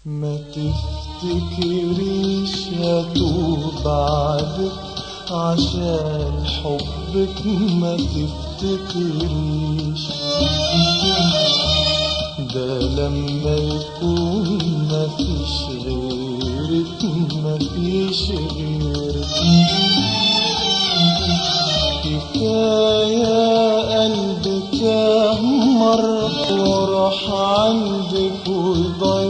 ما تفتكريش هتوب بعدك عشان حبك ما تفتكريش ده لما يكون مفيش غيرك مفيش غيرك كفاية قلبك يا مرة وراح عندك وضيع